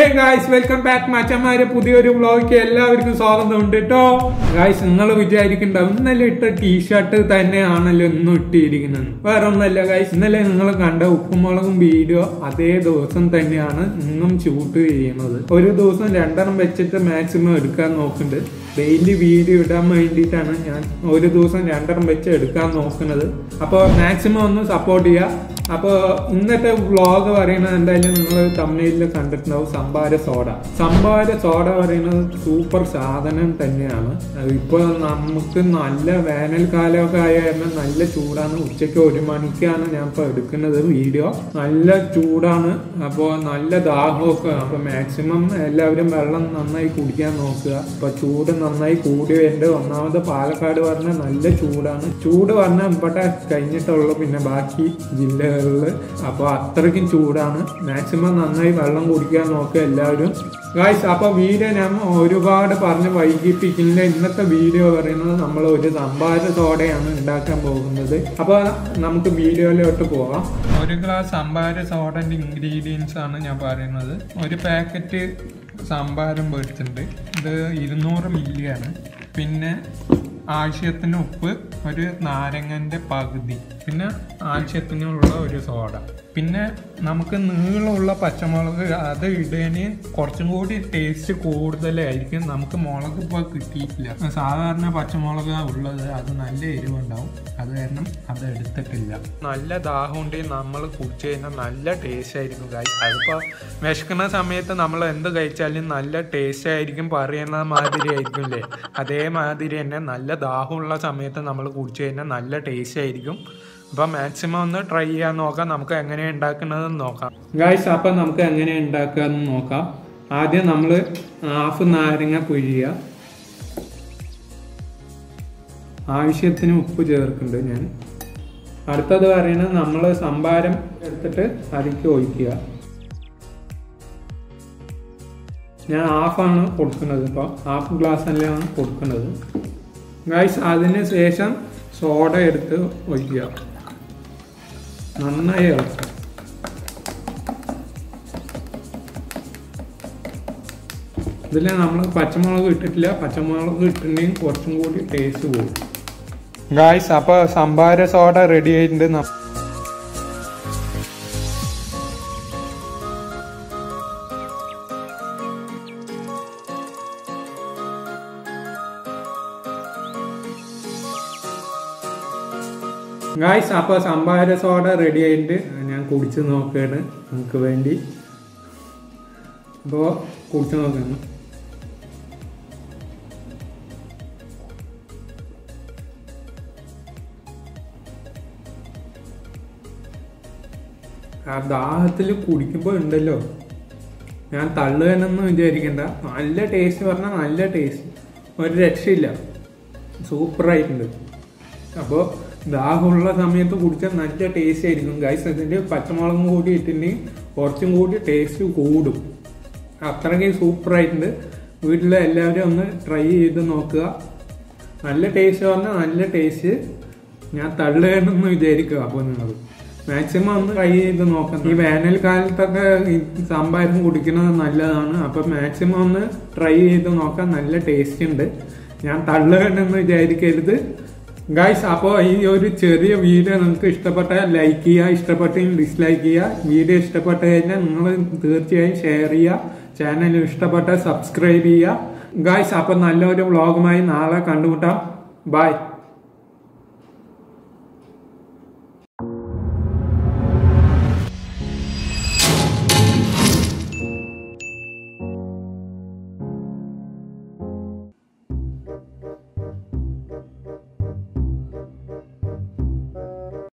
guys welcome back മച്ചന്മാരെ പുതിയൊരു വ്ളോഗിക്ക് എല്ലാവർക്കും സ്വാഗതം ഉണ്ട് കേട്ടോ ഗായ്സ് നിങ്ങൾ വിചാരിക്കണ്ടാവും ഇന്നലെ ഇട്ട ടീഷർട്ട് തന്നെയാണല്ലോ ഇന്നും ഇട്ടിരിക്കുന്നത് വേറെ ഒന്നല്ല ഗായ്സ് ഇന്നലെ നിങ്ങൾ കണ്ട ഉപ്പുമുളകും വീഡിയോ അതേ ദിവസം തന്നെയാണ് ഇന്നും ഷൂട്ട് ചെയ്യുന്നത് ഒരു ദിവസം രണ്ടെണ്ണം വെച്ചിട്ട് മാക്സിമം എടുക്കാൻ നോക്കുന്നുണ്ട് ഡെയിലി വീഡിയോ ഇടാൻ വേണ്ടിയിട്ടാണ് ഞാൻ ഒരു ദിവസം രണ്ടെണ്ണം വെച്ച് എടുക്കാൻ നോക്കുന്നത് അപ്പോൾ മാക്സിമം ഒന്ന് സപ്പോർട്ട് ചെയ്യുക അപ്പോൾ ഇന്നത്തെ വ്ളോഗ് പറയുന്നത് എന്തായാലും നിങ്ങൾ തമിഴിൽ കണ്ടിട്ടുണ്ടാവും സംഭാര സോഡ സംഭാര സോഡ പറയുന്നത് സൂപ്പർ സാധനം തന്നെയാണ് ഇപ്പോൾ നമുക്ക് നല്ല വേനൽക്കാലമൊക്കെ ആയ കാരണം നല്ല ചൂടാണ് ഉച്ചയ്ക്ക് ഒരു മണിക്കാണ് ഞാൻ ഇപ്പോൾ എടുക്കുന്നത് വീഡിയോ നല്ല ചൂടാണ് അപ്പോൾ നല്ല ദാഹമൊക്കെ അപ്പോൾ മാക്സിമം എല്ലാവരും വെള്ളം നന്നായി കുടിക്കാൻ നോക്കുക അപ്പോൾ ചൂട് നന്നായി കൂടി വരുന്നുണ്ട് ഒന്നാമത് പാലക്കാട് പറഞ്ഞാൽ നല്ല ചൂടാണ് ചൂട് പറഞ്ഞാൽ ഇവിടെ കഴിഞ്ഞിട്ടുള്ളൂ പിന്നെ ബാക്കി ജില്ലകളിൽ അപ്പോൾ അത്രയ്ക്കും ചൂടാണ് മാക്സിമം നന്നായി വെള്ളം കുടിക്കാൻ നോക്കുക എല്ലാവരും ഗായ്സ് അപ്പോൾ വീഡിയോ ഞാൻ ഒരുപാട് പറഞ്ഞ് വൈകിപ്പിക്കില്ല ഇന്നത്തെ വീഡിയോ പറയുന്നത് നമ്മൾ ഒരു സംഭാര സോഡയാണ് ഉണ്ടാക്കാൻ പോകുന്നത് അപ്പോൾ നമുക്ക് വീഡിയോയിലോട്ട് പോവാം ഒരു ഗ്ലാസ് സംഭാര സോഡന്റെ ഇൻഗ്രീഡിയൻസ് ആണ് ഞാൻ പറയുന്നത് ഒരു പാക്കറ്റ് സംഭാരം മേടിച്ചിട്ടുണ്ട് ഇത് ഇരുന്നൂറ് മില്ലിയാണ് പിന്നെ ആവശ്യത്തിന് ഉപ്പ് ഒരു നാരങ്ങന്റെ പകുതി പിന്നെ ആവശ്യത്തിനുള്ള ഒരു സോഡ പിന്നെ നമുക്ക് നീളമുള്ള പച്ചമുളക് അത് ഇടേന് കുറച്ചും കൂടി ടേസ്റ്റ് കൂടുതലായിരിക്കും നമുക്ക് മുളക് ഇപ്പോൾ കിട്ടിയിട്ടില്ല സാധാരണ പച്ചമുളക് ഉള്ളത് അത് നല്ല എരിവുണ്ടാവും അത് കാരണം അത് എടുത്തിട്ടില്ല നല്ല ദാഹം ഉണ്ടെങ്കിൽ നമ്മൾ കുടിച്ചു കഴിഞ്ഞാൽ നല്ല ടേസ്റ്റ് ആയിരിക്കും കായ് അതിപ്പോൾ വിശക്കുന്ന സമയത്ത് നമ്മൾ എന്ത് കഴിച്ചാലും നല്ല ടേസ്റ്റ് ആയിരിക്കും പറയുന്ന മാതിരി ആയിരിക്കും അല്ലേ അതേമാതിരി തന്നെ നല്ല ദാഹമുള്ള സമയത്ത് നമ്മൾ കുടിച്ചു കഴിഞ്ഞാൽ നല്ല ടേസ്റ്റ് ആയിരിക്കും അപ്പൊ മാക്സിമം ഒന്ന് ട്രൈ ചെയ്യാൻ നോക്കാം നമുക്ക് എങ്ങനെ ഉണ്ടാക്കുന്നതെന്ന് നോക്കാം ഗായ്സ് അപ്പൊ നമുക്ക് എങ്ങനെ ഉണ്ടാക്കാന്ന് നോക്കാം ആദ്യം നമ്മൾ ഹാഫ് നാരങ്ങ പിഴിയുക ആവശ്യത്തിന് ഉപ്പ് ചേർക്കുന്നുണ്ട് ഞാൻ അടുത്തത് പറയുന്നത് നമ്മൾ സംഭാരം എടുത്തിട്ട് അതിലേക്ക് ഒഴിക്കുക ഞാൻ ഹാഫാണ് കൊടുക്കുന്നത് ഇപ്പോൾ ഹാഫ് ഗ്ലാസ് എല്ലാം കൊടുക്കുന്നത് ഗൈസ് അതിന് ശേഷം സോഡ എടുത്ത് ഒഴിക്കുക നന്നായി ഇളക്കുക ഇതിൽ നമ്മൾ പച്ചമുളക് ഇട്ടിട്ടില്ല പച്ചമുളക് ഇട്ടിട്ടുണ്ടെങ്കിൽ കുറച്ചും കൂടി ടേസ്റ്റ് പോകും ഗായ്സ് അപ്പോൾ സംഭാര സോഡ റെഡി ആയിട്ടുണ്ട് ന- ഗായ്സ് അപ്പോൾ സംഭാര സോഡ റെഡി ആയിട്ട് ഞാൻ കുടിച്ച് നോക്കുകയാണ് നിങ്ങൾക്ക് വേണ്ടി അപ്പോൾ കുടിച്ച് നോക്കണം ആ ദാഹത്തിൽ കുടിക്കുമ്പോൾ ഉണ്ടല്ലോ ഞാൻ തള്ളുകയെന്നൊന്നും വിചാരിക്കണ്ട നല്ല ടേസ്റ്റ് പറഞ്ഞാൽ നല്ല ടേസ്റ്റ് ഒരു രക്ഷയില്ല സൂപ്പറായിട്ടുണ്ട് അപ്പോൾ ദാഹമുള്ള സമയത്ത് കുടിച്ചാൽ നല്ല ടേസ്റ്റ് ആയിരിക്കും ഗൈസ് ഇതിൻ്റെ പച്ചമുളകും കൂടി ഇട്ടിട്ടുണ്ടെങ്കിൽ കുറച്ചും കൂടി ടേസ്റ്റ് കൂടും അത്രയ്ക്ക് സൂപ്പറായിട്ടുണ്ട് വീട്ടിലെ എല്ലാവരും ഒന്ന് ട്രൈ ചെയ്ത് നോക്കുക നല്ല ടേസ്റ്റ് പറഞ്ഞാൽ നല്ല ടേസ്റ്റ് ഞാൻ തള്ളുകയെന്ന് വിചാരിക്കുക അപ്പോൾ നിങ്ങൾ മാക്സിമം ഒന്ന് ട്രൈ ചെയ്ത് നോക്കാം ഈ വേനൽക്കാലത്തൊക്കെ ഈ സാമ്പാരും കുടിക്കുന്നത് നല്ലതാണ് അപ്പം മാക്സിമം ഒന്ന് ട്രൈ ചെയ്ത് നോക്കാം നല്ല ടേസ്റ്റ് ഉണ്ട് ഞാൻ തള്ളുകയെന്ന് വിചാരിക്കരുത് ഗായ്സ് അപ്പോൾ ഈ ഒരു ചെറിയ വീഡിയോ നിങ്ങൾക്ക് ഇഷ്ടപ്പെട്ടാൽ ലൈക്ക് ചെയ്യുക ഇഷ്ടപ്പെട്ടെങ്കിൽ ഡിസ്ലൈക്ക് ചെയ്യുക വീഡിയോ ഇഷ്ടപ്പെട്ട് കഴിഞ്ഞാൽ നിങ്ങൾ തീർച്ചയായും ഷെയർ ചെയ്യുക ചാനൽ ഇഷ്ടപ്പെട്ടാൽ സബ്സ്ക്രൈബ് ചെയ്യുക ഗായ്സ് അപ്പോൾ നല്ലൊരു വ്ളോഗുമായി നാളെ കണ്ടുമുട്ടാം ബൈ